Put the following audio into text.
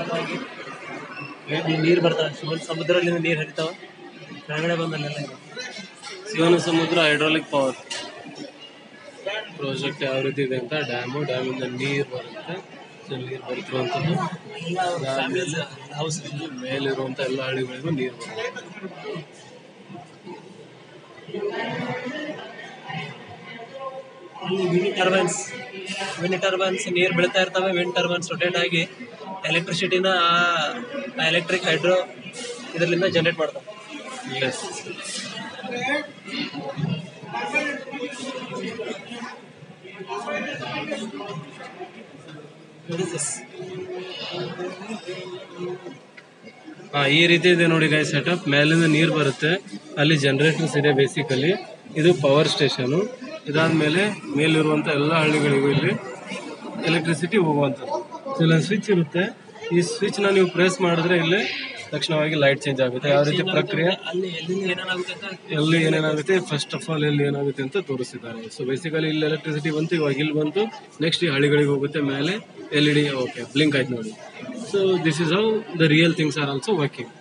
ಹಾಗಾಗಿ ನೀರು ಬರ್ತಾವೆ ಶಿವನ ಸಮುದ್ರದಿಂದ ನೀರು ಹರಿತಾವ ಕೆಳಗಡೆ ಬಂದಲ್ಲೆಲ್ಲ ಇದೆ ಶಿವನ ಸಮುದ್ರ ಹೈಡ್ರಾಲಿಕ್ ಪವರ್ ಪ್ರಾಜೆಕ್ಟ್ ಯಾವ ರೀತಿ ಇದೆ ಅಂತ ಡ್ಯಾಮು ಡ್ಯಾಮಿಂದ ನೀರು ಬರುತ್ತೆ ಸೊ ನೀರು ಬರ್ತಿರುವಂಥದ್ದು ಫ್ಯಾಮಿಲೀಸ್ ಹೌಸ್ ಮೇಲಿರುವಂಥ ಎಲ್ಲ ಹಳ್ಳಿಗಳಿಗೂ ನೀರು ಬರುತ್ತೆ ಇಲ್ಲಿ ವಿಂಡ್ ಟರ್ಬೈನ್ಸ್ ವಿಂಡ್ ಟರ್ಬೈನ್ಸ್ ನೀರು ಬೀಳ್ತಾ ಇರ್ತವೆ ವಿಂಡ್ ಟರ್ಬೈನ್ಸ್ ರೊಟೇಟ್ ಆಗಿ ಎಲೆಕ್ಟ್ರಿಸಿಟಿನ ಆ ಎಲೆಕ್ಟ್ರಿಕ್ ಹೈಡ್ರೋ ಇದರಿಂದ ಜನರೇಟ್ ಮಾಡ್ತಾರೆ ಎಸ್ What is this? ಹಾ ಈ ರೀತಿ ಇದೆ ನೋಡಿ ಗೈ ಸೆಟಪ್ ಮೇಲಿಂದ ನೀರು ಬರುತ್ತೆ ಅಲ್ಲಿ ಜನರೇಟರ್ಸ್ ಇದೆ ಬೇಸಿಕಲಿ ಇದು ಪವರ್ ಸ್ಟೇಷನು ಇದಾದ್ಮೇಲೆ ಮೇಲಿರುವಂಥ ಎಲ್ಲ ಹಳ್ಳಿಗಳಿಗೂ ಇಲ್ಲಿ ಎಲೆಕ್ಟ್ರಿಸಿಟಿ ಹೋಗುವಂಥದ್ದು ಸೊ ಇಲ್ಲೊಂದು ಸ್ವಿಚ್ ಇರುತ್ತೆ ಈ ಸ್ವಿಚ್ನ ನೀವು ಪ್ರೆಸ್ ಮಾಡಿದ್ರೆ ಇಲ್ಲಿ ತಕ್ಷಣವಾಗಿ ಲೈಟ್ ಚೇಂಜ್ ಆಗುತ್ತೆ ಯಾವ ರೀತಿ ಪ್ರಕ್ರಿಯೆ ಅಲ್ಲಿ ಎಲ್ಲಿಂದ ಏನೇನಾಗುತ್ತೆ ಅಂತ ಎಲ್ಲಿ ಏನೇನಾಗುತ್ತೆ ಫಸ್ಟ್ ಆಫ್ ಆಲ್ ಎಲ್ಲಿ ಏನಾಗುತ್ತೆ ಅಂತ ತೋರಿಸಿದ್ದಾರೆ ಸೊ ಬೇಸಿಕಲಿ ಇಲ್ಲಿ ಎಲೆಕ್ಟ್ರಿಸಿಟಿ ಬಂತು ಇವಾಗ ಇಲ್ಲಿ ಬಂತು ನೆಕ್ಸ್ಟ್ ಈ ಹಳ್ಳಿಗಳಿಗೆ ಹೋಗುತ್ತೆ ಮೇಲೆ L E D okay blink ಆಯ್ತು ನೋಡಿ so this is how the real things are also working